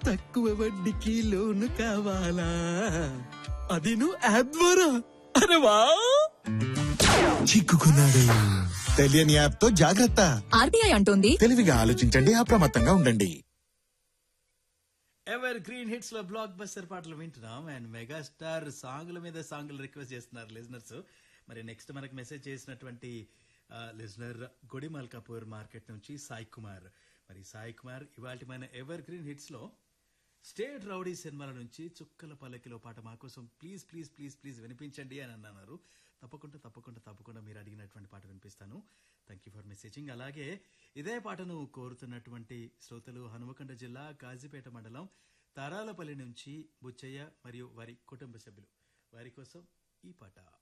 తక్కువ వడ్డీకి లోను కావాలా అది నువ్వు యాప్ ద్వారా అరే వా చిక్కుకున్నాడు తెలియని యాప్ తో జాగ్రత్త ఆర్బీఐ అంటోంది తెలివిగా ఆలోచించండి అప్రమత్తంగా ఉండండి ఎవర్ గ్రీన్ హిట్స్ లో బ్లాక్ బస్టర్ పాటలు వింటున్నాం అండ్ మెగాస్టార్ సాంగ్ల మీద సాంగ్లు రిక్వెస్ట్ చేస్తున్నారు లిజనర్స్ మరి నెక్స్ట్ మనకు మెసేజ్ చేసినటువంటి లిజనర్ గొడిమల్ కపూర్ మార్కెట్ నుంచి సాయి కుమార్ మరి సాయి కుమార్ ఇవాళ మన ఎవర్ గ్రీన్ హిట్స్ లో స్టేట్ రౌడీ సినిమాల నుంచి చుక్కల పల్లకిలో పాట మా కోసం ప్లీజ్ ప్లీజ్ ప్లీజ్ ప్లీజ్ వినిపించండి అని అన్నారు తప్పకుండా తప్పకుండా తప్పకుండా మీరు అడిగినటువంటి పాట వినిపిస్తాను థ్యాంక్ యూ ఫర్ మెసేజింగ్ అలాగే ఇదే పాటను కోరుతున్నటువంటి శ్రోతలు హనుమకొండ జిల్లా కాజీపేట మండలం తారాలపల్లి నుంచి బుచ్చయ్య మరియు వారి కుటుంబ సభ్యులు వారి కోసం ఈ పాట